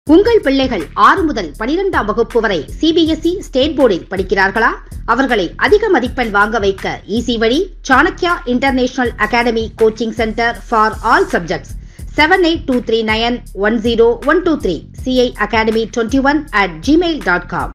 உங்கள் பிள்ளைகள் ஆறு முதல் பனிரெண்டாம் வகுப்பு வரை சிபிஎஸ்இ ஸ்டேட் போர்டில் படிக்கிறார்களா அவர்களை அதிக மதிப்பெண் வாங்க வைக்க ஈசி வழி Chanakya international academy coaching centre for all subjects seven eight two three nine one zero one two three CI academy twenty one at Gmail dot com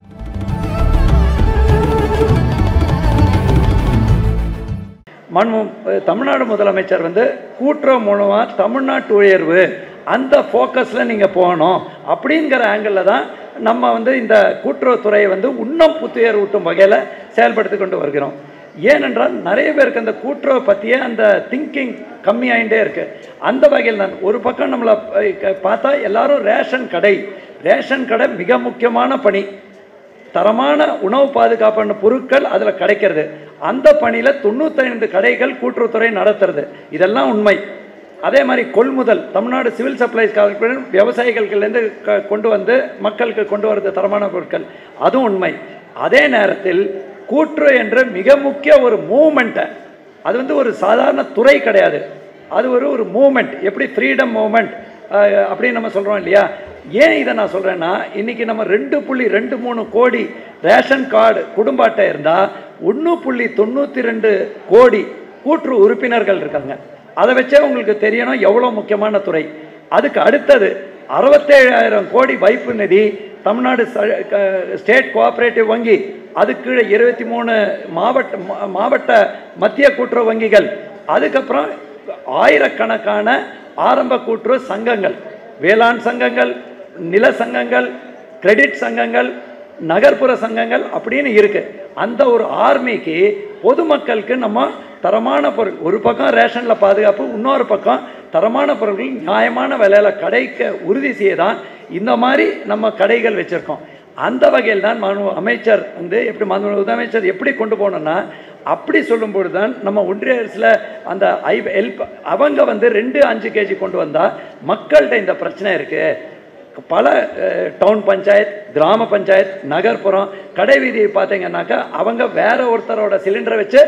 மன்மு தமிழ்நாடு முதலமைச்சர் வந்து கூட்டுறவு மூலமாக தமிழ்நாட்டு உயர்வு அந்த ஃபோக்கஸில் நீங்கள் போகணும் அப்படிங்கிற ஆங்கிளில் தான் நம்ம வந்து இந்த கூட்டுறவுத்துறையை வந்து இன்னும் புத்துயர் ஊட்டும் வகையில் செயல்படுத்தி கொண்டு வருகிறோம் ஏனென்றால் நிறைய பேருக்கு அந்த கூட்டுறவை பற்றிய அந்த திங்கிங் கம்மியாயிட்டே இருக்குது அந்த வகையில் தான் ஒரு பக்கம் நம்மளை அஹ், க- பார்த்தா எல்லாரும் ரேஷன் கடை ரேஷன் கடை மிக முக்கியமான பணி தரமான உணவு பாதுகாப்பான பொருட்கள் அதில் கிடைக்கிறது அந்த பணியில் தொண்ணூத்தைந்து கடைகள் கூட்டுறவுத்துறை நடத்துறது இதெல்லாம் உண்மை அதே மாதிரி கொள்முதல் தமிழ்நாடு சிவில் சப்ளைஸ் கார்பரேஷன் விவசாயிகள்கிட்டேருந்து க கொண்டு வந்து மக்களுக்கு கொண்டு வரது தரமான பொருட்கள் அதுவும் உண்மை அதே நேரத்தில் கூட்டுறவு என்ற மிக முக்கிய ஒரு மூமெண்ட்டை அது வந்து ஒரு சாதாரண துறை கிடையாது அது ஒரு ஒரு மூமெண்ட் எப்படி ஃப்ரீடம் மூமெண்ட் அப்படின்னு நம்ம சொல்கிறோம் இல்லையா ஏன் இதை நான் சொல்கிறேன்னா இன்றைக்கி நம்ம ரெண்டு புள்ளி ரெண்டு மூணு கோடி ரேஷன் கார்டு குடும்ப அட்டை இருந்தால் ஒன்று புள்ளி தொண்ணூற்றி ரெண்டு கோடி கூட்டுறவு உறுப்பினர்கள் இருக்காங்க அதை வச்சே உங்களுக்கு தெரியணும் எவ்வளோ முக்கியமான துறை அதுக்கு அடுத்தது அறுபத்தேழாயிரம் கோடி வைப்பு நிதி தமிழ்நாடு ச- க- ஸ்டேட் கோஆப்ரேட்டிவ் வங்கி அதுக்கு இருபத்தி மூணு மாவட்ட மா- மாவட்ட மத்திய கூட்டுறவு வங்கிகள் அதுக்கப்புறம் ஆயிரக்கணக்கான ஆரம்ப கூட்டுறவு சங்கங்கள் வேளாண் சங்கங்கள் நில சங்கங்கள் கிரெடிட் சங்கங்கள் நகர்ப்புற சங்கங்கள் அப்படின்னு இருக்கு அந்த ஒரு ஆர்மிக்கு பொதுமக்களுக்கு நம்ம தரமான பொருள் ஒரு பக்கம் ரேஷனில் பாதுகாப்பு இன்னொரு பக்கம் தரமான பொருட்கள் நியாயமான விலையில் கிடைக்க உறுதி செய்ய தான் இந்த மாதிரி நம்ம கடைகள் வச்சுருக்கோம் அந்த வகையில் தான் மாண்பு அமைச்சர் வந்து எப்படி மாண்பு முதலமைச்சர் எப்படி கொண்டு போகணும்னா அப்படி சொல்லும்போது தான் நம்ம ஒன்றிய அரசில் அந்த ஐ ஹெல்ப் அவங்க வந்து ரெண்டு அஞ்சு கேஜி கொண்டு வந்தால் மக்கள்கிட்ட இந்த பிரச்சனை இருக்குது பல அஹ், டவுன் பஞ்சாயத் கிராம பஞ்சாயத் நகர்ப்புறம் கடை வீதியை பார்த்தீங்கன்னாக்கா அவங்க வேற ஒருத்தரோட சிலிண்டரை வச்சு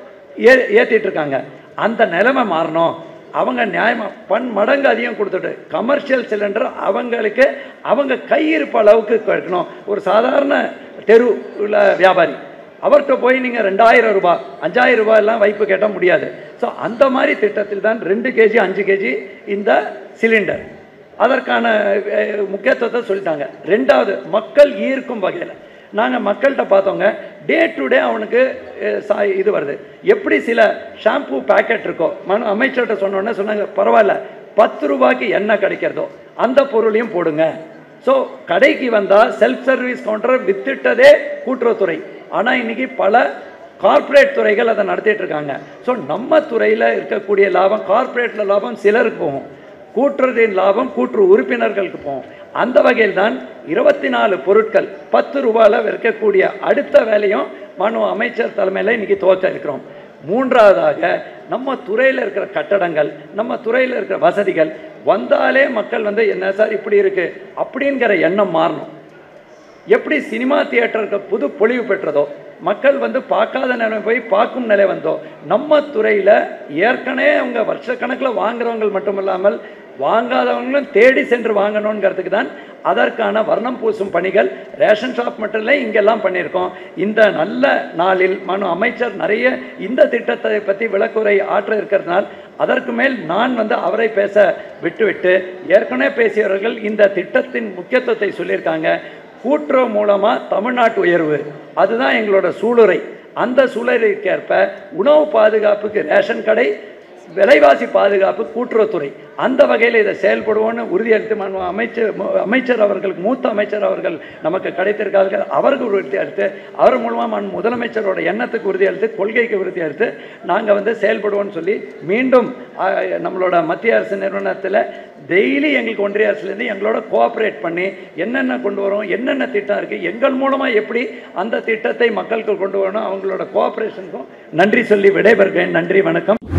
ஏ ஏற்றிட்டு இருக்காங்க அந்த நிலைமை மாறணும் அவங்க நியாயமாக பன் மடங்கு அதிகம் கொடுத்துட்டு கமர்ஷியல் சிலிண்டர் அவங்களுக்கு அவங்க கையிருப்பு அளவுக்கு இருக்கணும் ஒரு சாதாரண தெரு உள்ள வியாபாரி அவர்கிட்ட போய் நீங்கள் ரெண்டாயிரம் ரூபாய் அஞ்சாயிரம் ரூபாய் எல்லாம் வைப்பு கேட்டால் முடியாது ஸோ அந்த மாதிரி திட்டத்தில் தான் ரெண்டு கேஜி அஞ்சு கேஜி இந்த சிலிண்டர் அதற்கான அஹ், முக்கியத்துவத்தை சொல்லிட்டாங்க ரெண்டாவது மக்கள் ஈர்க்கும் வகையில் நாங்கள் மக்கள்கிட்ட பார்த்தோங்க டே டு டே அவனுக்கு அஹ், சா- இது வருது எப்படி சில ஷாம்பு பேக்கெட் இருக்கோ மனு அமைச்சர்கிட்ட சொன்னோன்னே சொன்னாங்க பரவாயில்ல பத்து ரூபாய்க்கு என்ன கிடைக்கிறதோ அந்த பொருளையும் போடுங்க ஸோ கடைக்கு வந்தால் செல்ஃப் சர்வீஸ் கவுண்டர் வித்துட்டதே கூட்டுறவுத்துறை ஆனால் இன்னைக்கு பல கார்ப்பரேட் துறைகள் அதை நடத்திட்டு இருக்காங்க ஸோ நம்ம துறையில் இருக்கக்கூடிய லாபம் கார்ப்பரேட்டில் லாபம் சிலருக்கு போகும் கூட்டுறதின் லாபம் கூற்று உறுப்பினர்களுக்கு போகும் அந்த வகையில் தான் இருபத்தி நாலு பொருட்கள் பத்து ரூபாயில் விற்கக்கூடிய அடுத்த வேலையும் மனு அமைச்சர் தலைமையில் இன்னைக்கு துவக்க இருக்கிறோம் மூன்றாவதாக நம்ம துறையில் இருக்கிற கட்டடங்கள் நம்ம துறையில் இருக்கிற வசதிகள் வந்தாலே மக்கள் வந்து என்ன சார் இப்படி இருக்கு அப்படிங்கிற எண்ணம் மாறணும் எப்படி சினிமா தியேட்டருக்கு புது பொலிவு பெற்றதோ மக்கள் வந்து பார்க்காத நிலை போய் பார்க்கும் நிலை வந்தோ நம்ம துறையில் ஏற்கனவே அவங்க வருஷக்கணக்கில் வாங்குறவங்க மட்டும் இல்லாமல் வாங்காதவங்களும் தேடி சென்று வாங்கணுங்கிறதுக்கு தான் அதற்கான வர்ணம் பூசும் பணிகள் ரேஷன் ஷாப் மட்டும் இல்லை இங்கெல்லாம் பண்ணியிருக்கோம் இந்த நல்ல நாளில் மனு அமைச்சர் நிறைய இந்த திட்டத்தை பற்றி விளக்குரை ஆற்ற இருக்கிறதுனால் அதற்கு மேல் நான் வந்து அவரை பேச விட்டுவிட்டு ஏற்கனவே பேசியவர்கள் இந்த திட்டத்தின் முக்கியத்துவத்தை சொல்லியிருக்காங்க கூட்டுறவு மூலமாக தமிழ்நாட்டு உயர்வு அதுதான் எங்களோட சூளுரை அந்த சூழலுக்கேற்ப உணவு பாதுகாப்புக்கு ரேஷன் கடை விலைவாசி பாதுகாப்பு கூட்டுறவுத்துறை அந்த வகையில் இதை செயல்படுவோன்னு உறுதியளித்து மனு அமைச்சர் மு- அமைச்சர் அவர்களுக்கு மூத்த அமைச்சர் அவர்கள் நமக்கு கிடைத்திருக்கார்கள் அவருக்கு உறுதி அளித்து அவர் மூலமாக மன் முதலமைச்சரோட எண்ணத்துக்கு உறுதியளித்து கொள்கைக்கு உறுதியளித்து நாங்கள் வந்து செயல்படுவோம்னு சொல்லி மீண்டும் ஆ, நம்மளோட மத்திய அரசு நிறுவனத்தில் டெய்லி எங்களுக்கு ஒன்றிய அரசுலேருந்து எங்களோட கோஆப்ரேட் பண்ணி என்னென்ன கொண்டு வரோம் என்னென்ன திட்டம் இருக்குது எங்கள் மூலமாக எப்படி அந்த திட்டத்தை மக்களுக்கு கொண்டு வரணும் அவங்களோட கோஆப்ரேஷனுக்கும் நன்றி சொல்லி விடைபெறுகிறேன் நன்றி வணக்கம்